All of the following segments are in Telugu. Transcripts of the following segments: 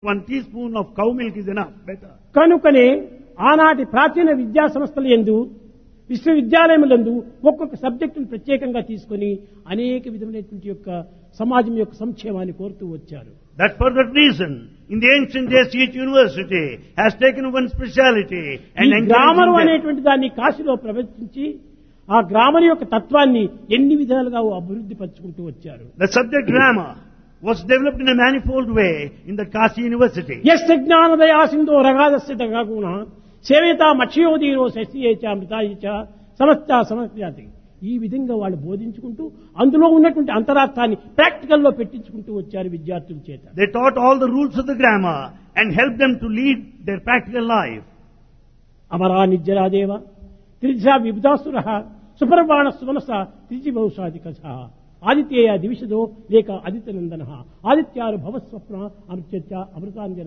One teaspoon of cow milk is enough, better. కనుకనే ఆనాటి ప్రాచీన విద్యా సంస్థల ఎందు విశ్వవిద్యాలయములందు ఒక్కొక్క సబ్జెక్టును ప్రత్యేకంగా తీసుకొని అనేక విధమైనటువంటి యొక్క సమాజం యొక్క సంక్షేమాన్ని కోరుతూ వచ్చారు That's for that reason. In the ancient days, each university has taken one speciality ఈ and గ్రామరు encouraging them. అనేటువంటి దాన్ని కాశీలో ప్రవేశించి ఆ గ్రామర్ యొక్క తత్వాన్ని ఎన్ని విధాలుగా అభివృద్ధి పరుచుకుంటూ వచ్చారు The subject grammar was developed in a manifold way in the Kashi University. ఎస్ జ్ఞానదయా సింధో రగాదస్య కాగుణ సేవేత మక్షయోదీరో శశియేచ మృతాయిచ సమస్త సమస్యాతి ఈ విధంగా వాళ్ళు బోధించుకుంటూ అందులో ఉన్నటువంటి అంతరార్థాన్ని ప్రాక్టికల్లో పెట్టించుకుంటూ వచ్చారు విద్యార్థుల చేత They taught all the rules of the grammar and helped them to lead their practical life. అమరా నిజ్జరాదేవ త్రిదిశా విబుధాసుర సుపర్వాణ సుమనస త్రిజి బహుశాధిక ఆదిత్యేయ దివిషదో లేక ఆదిత్యనందన ఆదిత్యాలు భవస్వప్న అమృత్య అమృతాంజన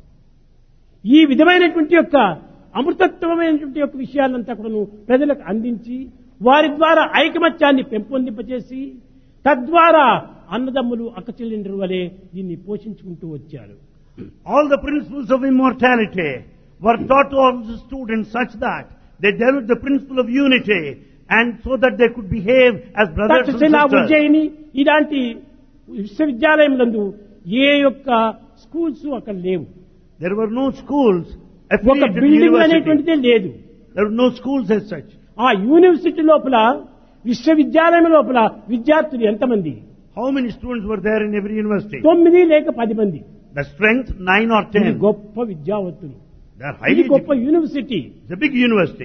ఈ విధమైనటువంటి యొక్క అమృతత్వమైనటువంటి యొక్క విషయాలంతా కూడాను ప్రజలకు అందించి వారి ద్వారా ఐకమత్యాన్ని పెంపొందింపచేసి తద్వారా అన్నదమ్ములు అక్కచెల్లెండ్రు వలె దీన్ని పోషించుకుంటూ వచ్చారు All the principles of immortality were taught to all the students such that they developed the principle of unity and so that they could behave as brothers and Takshashila sisters. Ujjaini ఇలాంటి విశ్వవిద్యాలయంలందు ఏ యొక్క స్కూల్స్ అక్కడ లేవు There were no schools ఒక affiliated to the building university. అనేటువంటిదే లేదు There were no schools as such. ఆ యూనివర్సిటీ లోపల విశ్వవిద్యాలయం లోపల విద్యార్థులు ఎంతమంది How many students were there in every university? తొమ్మిది లేక పది మంది The strength, nine or ఇది ten. గొప్ప విద్యావంతులు They are ఇది highly గొప్ప educated. University It's a big university.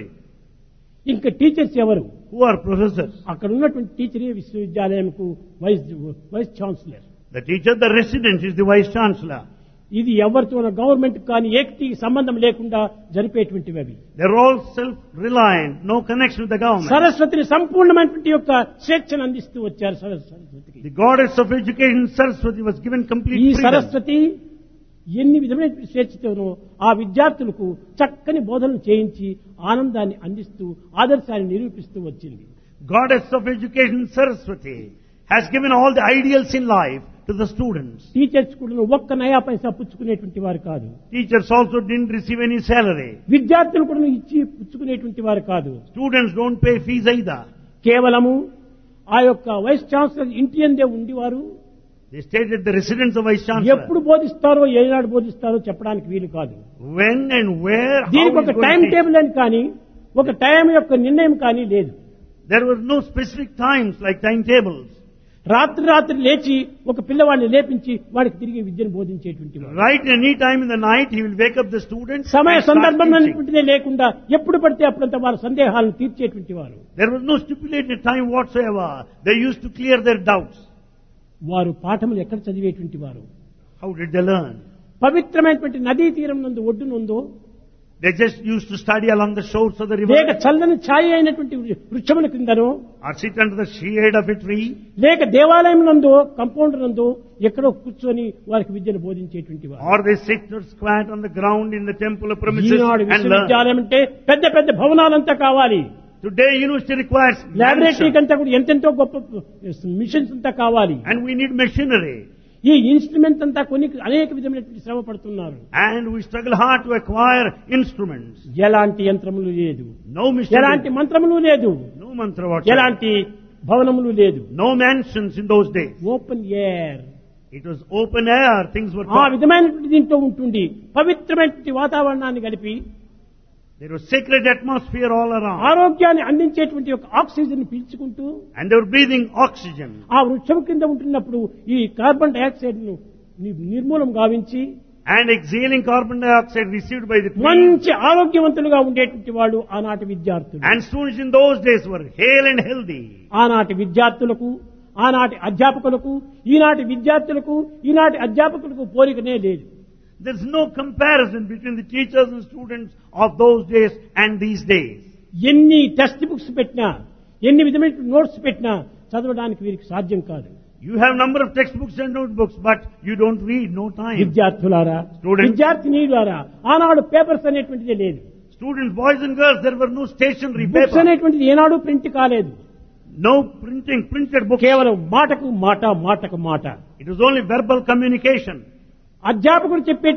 ఇంకా టీచర్స్ ఎవరు Who are professors? అక్కడ ఉన్నటువంటి టీచరే విశ్వవిద్యాలయంకు vice vice chancellor The teacher, the resident is the vice chancellor. ఇది ఎవరితో గవర్నమెంట్ కానీ ఏకటి సంబంధం లేకుండా జరిపేటువంటివి అవి They're all self-reliant, no connection with the government. సరస్వతిని సంపూర్ణమైనటువంటి యొక్క స్వేచ్ఛను అందిస్తూ వచ్చారు సరస్- సరస్వతికి The goddess of education, Saraswati, was given complete ఈ freedom. సరస్వతి ఎన్ని విధమైన స్వేచ్ఛతోనో ఆ విద్యార్థులకు చక్కని బోధనలు చేయించి ఆనందాన్ని అందిస్తూ ఆదర్శాన్ని నిరూపిస్తూ వచ్చింది Goddess of education, Saraswati, has given all the ideals in life to the students. Teachers కూడా ఒక్క నయా పైసా పుచ్చుకునేటువంటి వారు కాదు Teachers also didn't receive any salary. విద్యార్థులు కూడా ఇచ్చి పుచ్చుకునేటువంటి వారు కాదు Students don't pay fees either. కేవలము ఆ యొక్క వైస్ ఛాన్సలర్ ఇంటి అందే ఉండివారు They stayed at the residence of Vice Chancellor. ఎప్పుడు బోధిస్తారో ఏనాడు బోధిస్తారో చెప్పడానికి వీలు కాదు When and where, how దీనికి ఒక he's going time to teach. Table అని కానీ ఒక టైం యొక్క నిర్ణయం కానీ లేదు There were no specific times like timetables. రాత్రి రాత్రి లేచి ఒక పిల్లవాడిని లేపించి వాడికి తిరిగి విద్యను బోధించేటువంటి వాడు Right any time in the night, he will wake up the students సమయ and start సందర్భం teaching. అనేటువంటిదే లేకుండా ఎప్పుడు పడితే అప్పుడంతా వాళ్ళ సందేహాలను తీర్చేటువంటి వారు There was no stipulated time whatsoever. They used to clear their doubts. వారు పాఠములు ఎక్కడ చదివేటువంటి వారు How did they learn? పవిత్రమైనటువంటి నదీ తీరం నందు ఒడ్డునుందో They just used to study along the shores of the river లేక చల్లని ఛాయ అయినటువంటి వృక్షముల కిందనో or sit under the shade of a tree లేక దేవాలయం నందో కంపౌండ్ నందో ఎక్కడో కూర్చొని వారికి విద్యను బోధించేటువంటి వారు or they sit or squat on the ground in the temple of premises Eenadu and learn. విశ్వవిద్యాలయం అంటే పెద్ద పెద్ద భవనాలంతా కావాలి Today university requires లాబొరేటరీకి mansion అంతా కూడా ఎంతెంతో గొప్ప మిషన్స్ అంతా కావాలి and we need machinery ఈ ఇన్స్ట్రుమెంట్ అంతా కొన్ని అనేక విధమైనటువంటి శ్రమ పడుతున్నారు and we struggle hard to acquire instruments. ఎలాంటి యంత్రములు లేదు No ఎలాంటి machinery, మంత్రములు లేదు no mantra whatsoever. ఎలాంటి భవనములు లేదు No mansions in those days. Open air It was open air, things were ఆ taught. విధమైనటువంటి దీంట్లో ఉంటుంది పవిత్రమైనటువంటి వాతావరణాన్ని కలిపి There was sacred atmosphere all around. ఆరోగ్యాన్ని అందించేటువంటి ఒక ఆక్సిజన్ పీల్చుకుంటూ And they were breathing oxygen. ఆ వృక్షం కింద ఉంటున్నప్పుడు ఈ కార్బన్ డైఆక్సైడ్ ను నిర్మూలం గావించి And exhaling carbon dioxide received by the trees. మంచి ఆరోగ్యవంతులుగా ఉండేటువంటి వాళ్ళు ఆనాటి విద్యార్థులు And students in those days were hale and healthy. ఆనాటి విద్యార్థులకు ఆనాటి అధ్యాపకులకు ఈనాటి విద్యార్థులకు ఈనాటి అధ్యాపకులకు పోలికనే లేదు There's no comparison between the teachers and students of those days and these days. ఎన్ని టెక్స్ట్ బుక్స్ పెట్టినా ఎన్ని విధమైన నోట్స్ పెట్టినా చదవడానికి వీరికి సాధ్యం కాదు You have number of textbooks and notebooks, but you don't read, no time. విద్యార్థులారా Students. విద్యార్థినీలారా ఆనాడు పేపర్స్ అనేటువంటిదే లేదు Students, boys and girls, there were no stationery books paper. అనేటువంటిది ఏనాడు ప్రింట్ కాలేదు No printing, printed books. కేవలం మాటకు మాట మాటకు మాట It was only verbal communication. అధ్యాపకుడు చెప్పే